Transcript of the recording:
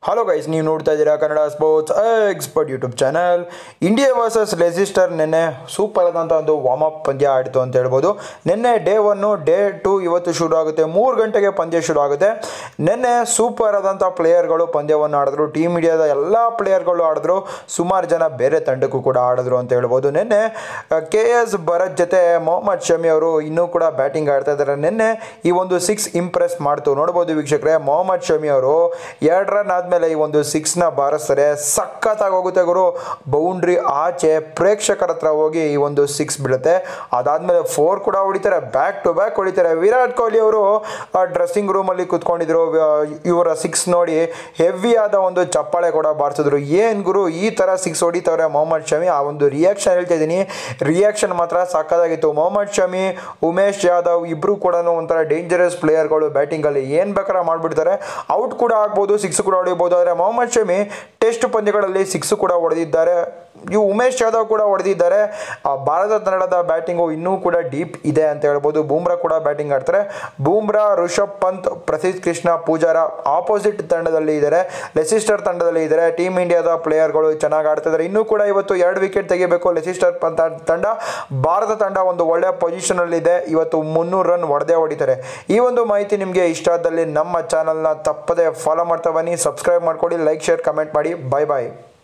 hello guys ನೀವು ನೋಡ್ತಾ ಇದ್ದೀರಾ Kannada sports expert YouTube channel India versus Leicester ನಿನ್ನೆ ಸೂಪರ್ ಆದಂಥ ಒಂದು ವಾರ್ಮ್ ಅಪ್ ಪಂದ್ಯ ಆಡಿತು ಅಂತ ಹೇಳ್ಬೋದು ನಿನ್ನೆ ಡೇ ಒನ್ನು ಡೇ ಟು ಇವತ್ತು ಶುರು ಆಗುತ್ತೆ ಮೂರು ಗಂಟೆಗೆ ಪಂದ್ಯ ಶುರು ಆಗುತ್ತೆ ನಿನ್ನೆ ಸೂಪರ್ ಆದಂಥ ಪ್ಲೇಯರ್ಗಳು ಪಂದ್ಯವನ್ನು ಆಡಿದ್ರು ಟೀಮ್ ಇಂಡಿಯಾದ ಎಲ್ಲ ಪ್ಲೇಯರ್ಗಳು ಆಡಿದ್ರು ಸುಮಾರು ಜನ ಬೇರೆ ತಂಡಕ್ಕೂ ಕೂಡ ಆಡಿದ್ರು ಅಂತ ಹೇಳ್ಬೋದು ನಿನ್ನೆ ಕೆ ಎಸ್ ಭರತ್ ಜೊತೆ ಮೊಹಮ್ಮದ್ ಶಮಿ ಅವರು ಇನ್ನೂ ಕೂಡ ಬ್ಯಾಟಿಂಗ್ ಆಡ್ತಾ ಇದ್ದಾರೆ ನಿನ್ನೆ ಈ ಒಂದು ಸಿಕ್ಸ್ ಇಂಪ್ರೆಸ್ ಮಾಡ್ತು ನೋಡ್ಬೋದು ವೀಕ್ಷಕರೇ ಮೊಹಮ್ಮದ್ ಶಮಿ ಅವರು ಎರಡು ರನ್ ಆದಮೇಲೆ ಈ ಒಂದು ಸಿಕ್ಸ್ನ ಬಾರಿಸ್ತಾರೆ ಸಖತ್ತಾಗಿ ಹೋಗುತ್ತೆ ಗುರು ಬೌಂಡ್ರಿ ಆಚೆ ಪ್ರೇಕ್ಷಕರ ಹತ್ರ ಹೋಗಿ ಈ ಒಂದು ಸಿಕ್ಸ್ ಬೀಳುತ್ತೆ ಅದಾದಮೇಲೆ ಫೋರ್ ಕೂಡ ಹೊಡಿತಾರೆ ಬ್ಯಾಕ್ ಟು ಬ್ಯಾಕ್ ಹೊಡಿತಾರೆ ವಿರಾಟ್ ಕೊಹ್ಲಿ ಅವರು ಡ್ರೆಸ್ಸಿಂಗ್ ರೂಮಲ್ಲಿ ಕುತ್ಕೊಂಡಿದ್ರು ಇವರ ಸಿಕ್ಸ್ ನೋಡಿ ಹೆವಿ ಆದ ಒಂದು ಚಪ್ಪಾಳೆ ಕೂಡ ಬಾರಿಸಿದ್ರು ಏನು ಗುರು ಈ ಥರ ಸಿಕ್ಸ್ ಹೊಡಿತವ್ರೆ ಮೊಹಮ್ಮದ್ ಶಮಿ ಆ ಒಂದು ರಿಯಾಕ್ಷನ್ ಹೇಳ್ತಾ ಇದ್ದೀನಿ ರಿಯಾಕ್ಷನ್ ಮಾತ್ರ ಸಕ್ಕತ್ತಾಗಿತ್ತು ಮೊಹಮ್ಮದ್ ಶಮಿ ಉಮೇಶ್ ಯಾದವ್ ಇಬ್ಬರು ಕೂಡ ಒಂಥರ ಡೇಂಜರಸ್ ಪ್ಲೇಯರ್ಗಳು ಬ್ಯಾಟಿಂಗಲ್ಲಿ ಏನು ಬೇಕಾದ್ರೆ ಮಾಡಿಬಿಡ್ತಾರೆ ಔಟ್ ಕೂಡ ಆಗ್ಬೋದು ಸಿಕ್ಸ್ ಕೂಡ ಹೊಡಿಬೋದು ಆದರೆ ಮೊಹಮ್ಮದ್ ಶಮಿ ಟೆಸ್ಟ್ ಪಂದ್ಯಗಳಲ್ಲಿ ಸಿಕ್ಸ್ ಕೂಡ ಹೊಡೆದಿದ್ದಾರೆ ಇವು ಉಮೇಶ್ ಯಾದವ್ ಕೂಡ ಹೊಡೆದಿದ್ದಾರೆ ಆ ಭಾರತ ತಂಡದ ಬ್ಯಾಟಿಂಗು ಇನ್ನೂ ಕೂಡ ಡೀಪ್ ಇದೆ ಅಂತ ಹೇಳ್ಬೋದು ಬೂಮ್ರಾ ಕೂಡ ಬ್ಯಾಟಿಂಗ್ ಆಡ್ತಾರೆ ಬೂಮ್ರಾ ಋಷಭ್ ಪಂತ್ ಪ್ರಸಿದ್ಧ ಕೃಷ್ಣ ಪೂಜಾರ ಆಪೋಸಿಟ್ ತಂಡದಲ್ಲಿ ಇದ್ದಾರೆ ಲೆಸಿಸ್ಟರ್ ತಂಡದಲ್ಲಿ ಇದ್ದಾರೆ ಟೀಮ್ ಇಂಡಿಯಾದ ಪ್ಲೇಯರ್ಗಳು ಚೆನ್ನಾಗಿ ಆಡ್ತಾ ಇದ್ದಾರೆ ಇನ್ನೂ ಕೂಡ ಇವತ್ತು ಎರಡು ವಿಕೆಟ್ ತೆಗಿಬೇಕು ಲೆಸಿಸ್ಟರ್ ಪಂತ ತಂಡ ಭಾರತ ತಂಡ ಒಂದು ಒಳ್ಳೆಯ ಪೊಸಿಷನಲ್ಲಿದೆ ಇವತ್ತು ಮುನ್ನೂರು ರನ್ ಹೊಡೆದೇ ಹೊಡಿತಾರೆ ಈ ಒಂದು ಮಾಹಿತಿ ನಿಮಗೆ ಇಷ್ಟ ಆದಲ್ಲಿ ನಮ್ಮ ಚಾನಲ್ನ ತಪ್ಪದೆ ಫಾಲೋ ಮಾಡ್ತಾ ಬನ್ನಿ ಸಬ್ಸ್ಕ್ರೈಬ್ ಮಾಡ್ಕೊಳ್ಳಿ ಲೈಕ್ ಶೇರ್ ಕಮೆಂಟ್ ಮಾಡಿ ಬಾಯ್ ಬಾಯ್